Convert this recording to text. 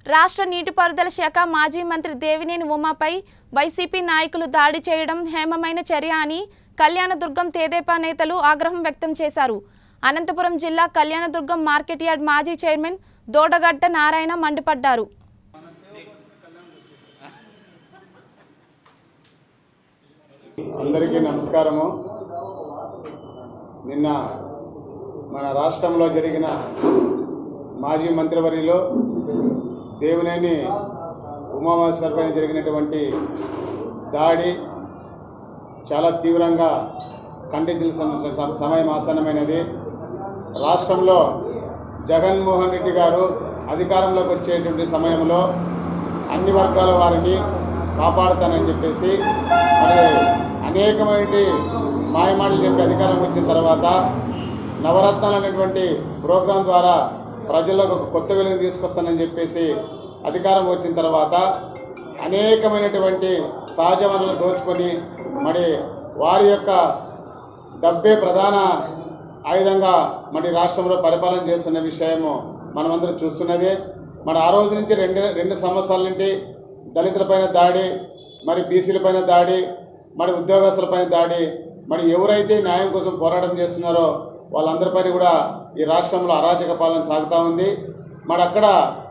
రాష్ట్ర నీటిపారుదల శాఖ మాజీ మంత్రి దేవినేని ఉమాపై వైసీపీ నాయకులు దాడి చేయడం హేమమైన చర్య అని కళ్యాణదుర్గం తేదేపా నేతలు ఆగ్రహం వ్యక్తం చేశారు అనంతపురం జిల్లా కళ్యాణదుర్గం మార్కెట్ యార్డ్ మాజీ చైర్మన్ దోడగడ్డ నారాయణ మండిపడ్డారు అందరికీ నమస్కారము నిన్న మన రాష్ట్రంలో జరిగిన మాజీ మంత్రివర్యులు దేవినేని ఉమామహేశ్వర్ పైన జరిగినటువంటి దాడి చాలా తీవ్రంగా ఖండించిన సమ- సమయం ఆసన్నమైనది రాష్ట్రంలో జగన్మోహన్ రెడ్డి గారు అధికారంలోకి వచ్చేటువంటి సమయంలో అన్ని వర్గాల వారిని కాపాడుతానని చెప్పేసి మరి అనేకమైన మాయమాటలు చెప్పి అధికారం వచ్చిన తర్వాత నవరత్నాలు అనేటువంటి ప్రోగ్రాం ద్వారా ప్రజలకు ఒక కొత్త వెలుగు తీసుకొస్తానని చెప్పేసి అధికారం వచ్చిన తర్వాత అనేకమైనటువంటి సహజ వనరులు దోచుకొని మరి వారి యొక్క డబ్బే ప్రధాన ఆయుధంగా మరి రాష్ట్రంలో పరిపాలన చేస్తున్న విషయము మనమందరం చూస్తున్నదే మరి ఆ రోజు నుంచి రెండు రెండు సంవత్సరాల నుండి దళితులపైన దాడి మరి బీసీలపైన దాడి మరి ఉద్యోగస్తులపైన దాడి మరి ఎవరైతే న్యాయం కోసం పోరాటం చేస్తున్నారో వాళ్ళందరిపైన కూడా ఈ రాష్ట్రంలో అరాచక పాలన సాగుతూ ఉంది మరి అక్కడ